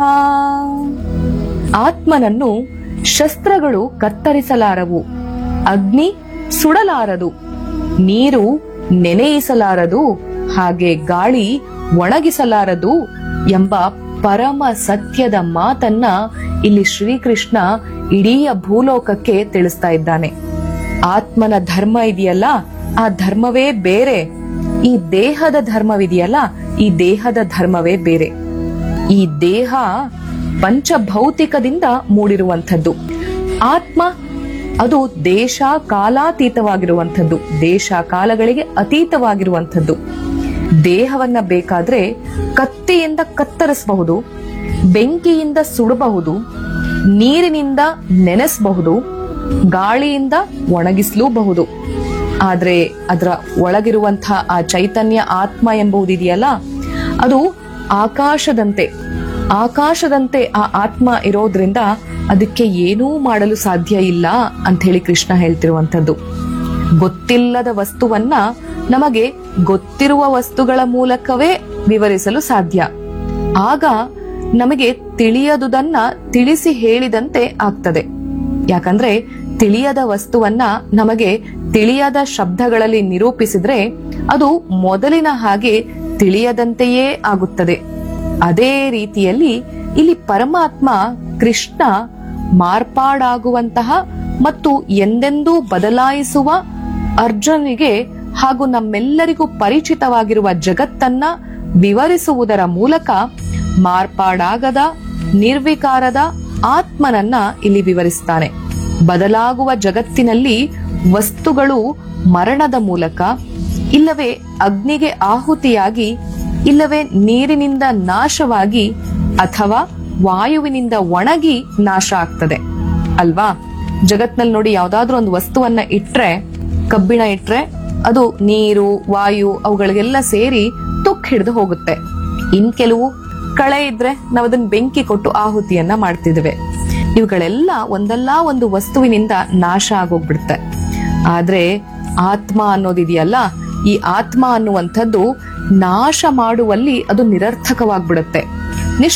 ಆತ್ಮನನ್ನು ಶಸ್ತ್ರಗಳು ಕತ್ತರಿಸಲಾರವು ಅಗ್ನಿ ಸುಡಲಾರದು ನೀರು ನೆನೆಯಿಸಲಾರದು ಹಾಗೆ ಗಾಳಿ ಒಣಗಿಸಲಾರದು ಎಂಬ ಪರಮ ಸತ್ಯದ ಮಾತನ್ನ ಇಲ್ಲಿ ಶ್ರೀಕೃಷ್ಣ ಇಡೀ ಭೂಲೋಕಕ್ಕೆ ತಿಳಿಸ್ತಾ ಇದ್ದಾನೆ ಆತ್ಮನ ಧರ್ಮ ಇದೆಯಲ್ಲ ಆ ಧರ್ಮವೇ ಬೇರೆ ಈ ದೇಹದ ಧರ್ಮವಿದೆಯಲ್ಲ ಈ ದೇಹದ ಧರ್ಮವೇ ಬೇರೆ ಈ ದೇಹ ಪಂಚಭೌತಿಕದಿಂದ ಮೂಡಿರುವಂಥದ್ದು ಆತ್ಮ ಅದು ದೇಶ ಕಾಲಾತೀತವಾಗಿರುವಂಥದ್ದು ದೇಶ ಕಾಲಗಳಿಗೆ ಅತೀತವಾಗಿರುವಂಥದ್ದು ದೇಹವನ್ನ ಬೇಕಾದ್ರೆ ಕತ್ತಿಯಿಂದ ಕತ್ತರಿಸಬಹುದು ಬೆಂಕಿಯಿಂದ ಸುಡಬಹುದು ನೀರಿನಿಂದ ನೆನೆಸಬಹುದು ಗಾಳಿಯಿಂದ ಒಣಗಿಸಲೂಬಹುದು ಆದ್ರೆ ಅದರ ಒಳಗಿರುವಂತಹ ಆ ಚೈತನ್ಯ ಆತ್ಮ ಎಂಬುದಿದೆಯಲ್ಲ ಅದು ಆಕಾಶದಂತೆ ಆಕಾಶದಂತೆ ಆ ಆತ್ಮ ಇರೋದ್ರಿಂದ ಅದಕ್ಕೆ ಏನೂ ಮಾಡಲು ಸಾಧ್ಯ ಇಲ್ಲ ಅಂತ ಹೇಳಿ ಕೃಷ್ಣ ಹೇಳ್ತಿರುವಂತದ್ದು ಗೊತ್ತಿಲ್ಲದ ವಸ್ತುವನ್ನ ನಮಗೆ ಗೊತ್ತಿರುವ ವಸ್ತುಗಳ ಮೂಲಕವೇ ವಿವರಿಸಲು ಸಾಧ್ಯ ಆಗ ನಮಗೆ ತಿಳಿಯದುದನ್ನ ತಿಳಿಸಿ ಹೇಳಿದಂತೆ ಆಗ್ತದೆ ಯಾಕಂದ್ರೆ ತಿಳಿಯದ ವಸ್ತುವನ್ನ ನಮಗೆ ತಿಳಿಯದ ಶಬ್ದಗಳಲ್ಲಿ ನಿರೂಪಿಸಿದ್ರೆ ಅದು ಮೊದಲಿನ ಹಾಗೆ ತಿಳಿಯದಂತೆಯೇ ಆಗುತ್ತದೆ ಅದೇ ರೀತಿಯಲ್ಲಿ ಇಲ್ಲಿ ಪರಮಾತ್ಮ ಕೃಷ್ಣ ಮಾರ್ಪಾಡಾಗುವಂತಹ ಮತ್ತು ಎಂದೆಂದೂ ಬದಲಾಯಿಸುವ ಅರ್ಜುನಿಗೆ ಹಾಗೂ ನಮ್ಮೆಲ್ಲರಿಗೂ ಪರಿಚಿತವಾಗಿರುವ ಜಗತ್ತನ್ನ ವಿವರಿಸುವುದರ ಮೂಲಕ ಮಾರ್ಪಾಡಾಗದ ನಿರ್ವಿಕಾರದ ಆತ್ಮನನ್ನ ಇಲ್ಲಿ ವಿವರಿಸ್ತಾನೆ ಬದಲಾಗುವ ಜಗತ್ತಿನಲ್ಲಿ ವಸ್ತುಗಳು ಮರಣದ ಮೂಲಕ ಇಲ್ಲವೇ ಅಗ್ನಿಗೆ ಆಹುತಿಯಾಗಿ ಇಲ್ಲವೇ ನೀರಿನಿಂದ ನಾಶವಾಗಿ ಅಥವಾ ವಾಯುವಿನಿಂದ ಒಣಗಿ ನಾಶ ಆಗ್ತದೆ ಅಲ್ವಾ ಜಗತ್ನಲ್ಲಿ ನೋಡಿ ಯಾವ್ದಾದ್ರೂ ಒಂದು ವಸ್ತುವನ್ನ ಇಟ್ರೆ ಕಬ್ಬಿಣ ಇಟ್ರೆ ಅದು ನೀರು ವಾಯು ಅವುಗಳಿಗೆಲ್ಲ ಸೇರಿ ತುಕ್ ಹಿಡಿದು ಹೋಗುತ್ತೆ ಇನ್ ಕೆಲವು ಕಳೆ ಇದ್ರೆ ನಾವು ಅದನ್ನ ಬೆಂಕಿ ಕೊಟ್ಟು ಆಹುತಿಯನ್ನ ಮಾಡ್ತಿದ್ದೇವೆ ಇವುಗಳೆಲ್ಲ ಒಂದಲ್ಲ ಒಂದು ವಸ್ತುವಿನಿಂದ ನಾಶ ಆಗೋಗ್ಬಿಡುತ್ತೆ ಆದ್ರೆ ಆತ್ಮ ಅನ್ನೋದಿದೆಯಲ್ಲ ಈ ಆತ್ಮ ಅನ್ನುವಂಥದ್ದು ನಾಶ ಮಾಡುವಲ್ಲಿ ಅದು ನಿರರ್ಥಕವಾಗ್ಬಿಡುತ್ತೆ